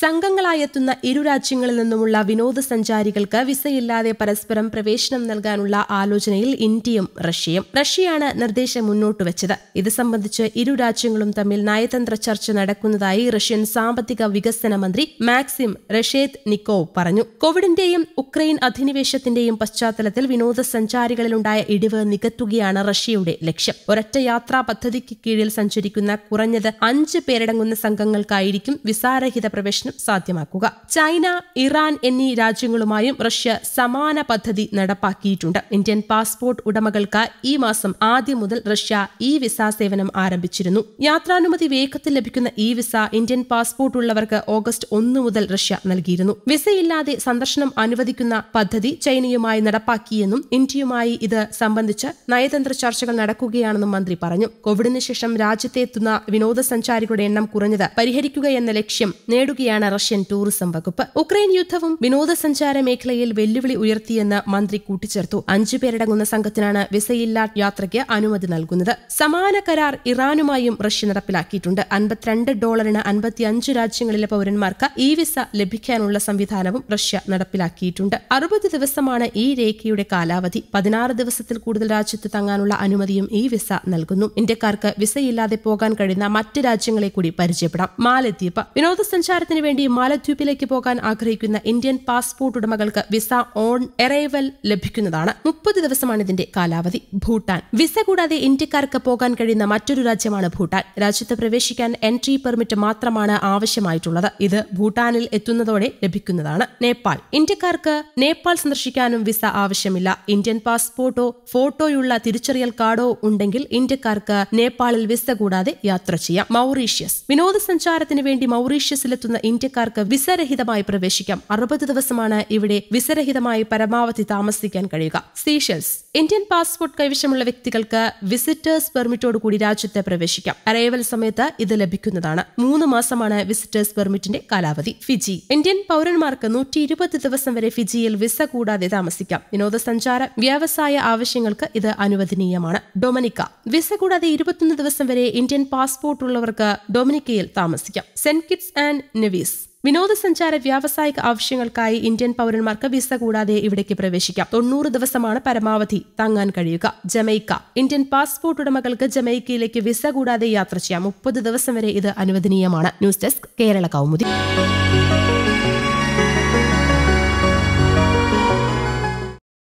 സംഘങ്ങളായി എത്തുന്ന ഇരു രാജ്യങ്ങളിൽ നിന്നുമുള്ള വിനോദസഞ്ചാരികൾക്ക് വിസയില്ലാതെ പരസ്പരം പ്രവേശനം നൽകാനുള്ള ആലോചനയിൽ ഇന്ത്യയും റഷ്യയും റഷ്യയാണ് നിർദ്ദേശം മുന്നോട്ട് വെച്ചത് ഇത് സംബന്ധിച്ച് ഇരു രാജ്യങ്ങളും തമ്മിൽ നയതന്ത്ര ചർച്ച നടക്കുന്നതായി റഷ്യൻ സാമ്പത്തിക വികസന മന്ത്രി മാക്സിം റഷേദ് നിക്കോവ് പറഞ്ഞു കോവിഡിന്റെയും ഉക്രൈൻ അധിനിവേശത്തിന്റെയും പശ്ചാത്തലത്തിൽ വിനോദസഞ്ചാരികളിലുണ്ടായ ഇടിവ് നികത്തുകയാണ് റഷ്യയുടെ ലക്ഷ്യം ഒരൊറ്റ യാത്രാ പദ്ധതിക്ക് കീഴിൽ സഞ്ചരിക്കുന്ന കുറഞ്ഞത് അഞ്ച് പേരടങ്ങുന്ന സംഘങ്ങൾക്കായിരിക്കും വിസാരഹിത പ്രവേശനം സാധ്യമാക്കുക ചൈന ഇറാൻ എന്നീ രാജ്യങ്ങളുമായും റഷ്യ സമാന പദ്ധതി നടപ്പാക്കിയിട്ടുണ്ട് ഇന്ത്യൻ പാസ്പോർട്ട് ഉടമകൾക്ക് ഈ മാസം ആദ്യം മുതൽ റഷ്യ ഇ വിസ സേവനം ആരംഭിച്ചിരുന്നു യാത്രാനുമതി വേഗത്തിൽ ലഭിക്കുന്ന ഇ വിസ ഇന്ത്യൻ പാസ്പോർട്ട് ഉള്ളവർക്ക് ഓഗസ്റ്റ് ഒന്ന് മുതൽ റഷ്യ നൽകിയിരുന്നു വിസയില്ലാതെ സന്ദർശനം അനുവദിക്കുന്ന പദ്ധതി ചൈനയുമായി നടപ്പാക്കിയെന്നും ഇന്ത്യയുമായി ഇത് സംബന്ധിച്ച് നയതന്ത്ര ചർച്ചകൾ നടക്കുകയാണെന്നും മന്ത്രി പറഞ്ഞു കോവിഡിന് ശേഷം രാജ്യത്തെ എത്തുന്ന വിനോദസഞ്ചാരികളുടെ എണ്ണം കുറഞ്ഞത് പരിഹരിക്കുകയെന്ന ലക്ഷ്യം നേടുകയാണ് റഷ്യൻ ടൂറിസം വകുപ്പ് ഉക്രൈൻ യുദ്ധവും വിനോദസഞ്ചാര മേഖലയിൽ വെല്ലുവിളി ഉയർത്തിയെന്ന് മന്ത്രി കൂട്ടിച്ചേർത്തു അഞ്ചു പേരടങ്ങുന്ന സംഘത്തിനാണ് വിസയില്ലാ യാത്രയ്ക്ക് അനുമതി നൽകുന്നത് സമാന കരാർ ഇറാനുമായും റഷ്യ നടപ്പിലാക്കിയിട്ടുണ്ട് അൻപത്തിരണ്ട് ഡോളറിന് അൻപത്തിയഞ്ച് രാജ്യങ്ങളിലെ പൌരന്മാർക്ക് ഈ വിസ ലഭിക്കാനുള്ള സംവിധാനവും റഷ്യ നടപ്പിലാക്കിയിട്ടുണ്ട് അറുപത് ദിവസമാണ് ഈ രേഖയുടെ കാലാവധി പതിനാറ് ദിവസത്തിൽ കൂടുതൽ രാജ്യത്ത് തങ്ങാനുള്ള അനുമതിയും ഈ വിസ നൽകുന്നു ഇന്ത്യക്കാർക്ക് വിസയില്ലാതെ പോകാൻ കഴിയുന്ന മറ്റ് രാജ്യങ്ങളെ കൂടി പരിചയപ്പെടാം മാലദ്വീപ് വിനോദസഞ്ചാരത്തിന് വേണ്ടി മാലദ്വീപിലേക്ക് പോകാൻ ആഗ്രഹിക്കുന്ന ഇന്ത്യൻ പാസ്പോർട്ട് ഉടമകൾക്ക് വിസ ഓൺ എറൈവൽ ലഭിക്കുന്നതാണ് മുപ്പത് ദിവസമാണ് ഇതിന്റെ കാലാവധി ഭൂട്ടാൻ വിസ കൂടാതെ ഇന്ത്യക്കാർക്ക് പോകാൻ കഴിയുന്ന മറ്റൊരു രാജ്യമാണ് ഭൂട്ടാൻ രാജ്യത്ത് പ്രവേശിക്കാൻ എൻട്രി പെർമിറ്റ് മാത്രമാണ് ആവശ്യമായിട്ടുള്ളത് ഇത് ഭൂട്ടാനിൽ എത്തുന്നതോടെ ലഭിക്കുന്നതാണ് നേപ്പാൾ ഇന്ത്യക്കാർക്ക് നേപ്പാൾ സന്ദർശിക്കാനും വിസ ആവശ്യമില്ല ഇന്ത്യൻ പാസ്പോർട്ടോ ഫോട്ടോയുള്ള തിരിച്ചറിയൽ കാർഡോ ഉണ്ടെങ്കിൽ ഇന്ത്യക്കാർക്ക് നേപ്പാളിൽ വിസ കൂടാതെ യാത്ര ചെയ്യാം മൗറീഷ്യസ് വിനോദസഞ്ചാരത്തിന് വേണ്ടി മൗറീഷ്യസിലെത്തുന്ന ഇന്ത്യക്കാർക്ക് വിസരഹിതമായി പ്രവേശിക്കാം അറുപത് ദിവസമാണ് ഇവിടെ വിസരഹിതമായി പരമാവധി താമസിക്കാൻ കഴിയുക സീഷൽസ് ഇന്ത്യൻ പാസ്പോർട്ട് കൈവശമുള്ള വ്യക്തികൾക്ക് വിസിറ്റേഴ്സ് പെർമിറ്റോട് കൂടി രാജ്യത്ത് പ്രവേശിക്കാം അറൈവൽ സമയത്ത് ഇത് ലഭിക്കുന്നതാണ് മൂന്ന് മാസമാണ് വിസിറ്റേഴ്സ് പെർമിറ്റിന്റെ കാലാവധി ഫിജി ഇന്ത്യൻ പൌരന്മാർക്ക് നൂറ്റി ഇരുപത് ദിവസം വരെ ഫിജിയിൽ വിസ കൂടാതെ താമസിക്കാം വിനോദസഞ്ചാര വ്യവസായ ആവശ്യങ്ങൾക്ക് ഇത് അനുവദനീയമാണ് ഡൊമിനിക്ക വിസ കൂടാതെ ഇരുപത്തൊന്ന് ദിവസം വരെ ഇന്ത്യൻ പാസ്പോർട്ട് ഉള്ളവർക്ക് ഡൊമിനിക്കയിൽ താമസിക്കാം സെന്റ് കിറ്റ്സ് ആൻഡ് നെവീസ് വിനോദസഞ്ചാര വ്യാവസായിക ആവശ്യങ്ങൾക്കായി ഇന്ത്യൻ പൌരന്മാർക്ക് വിസ കൂടാതെ ഇവിടേക്ക് പ്രവേശിക്കാം തൊണ്ണൂറ് ദിവസമാണ് പരമാവധി തങ്ങാൻ കഴിയുക ജമൈക്ക ഇന്ത്യൻ പാസ്പോർട്ട് ഉടമകൾക്ക് ജമൈക്കയിലേക്ക് വിസ കൂടാതെ യാത്ര ചെയ്യാം മുപ്പത് ദിവസം വരെ ഇത് അനുവദനീയമാണ് ന്യൂസ് ഡെസ്ക് കേരള കൗമുദി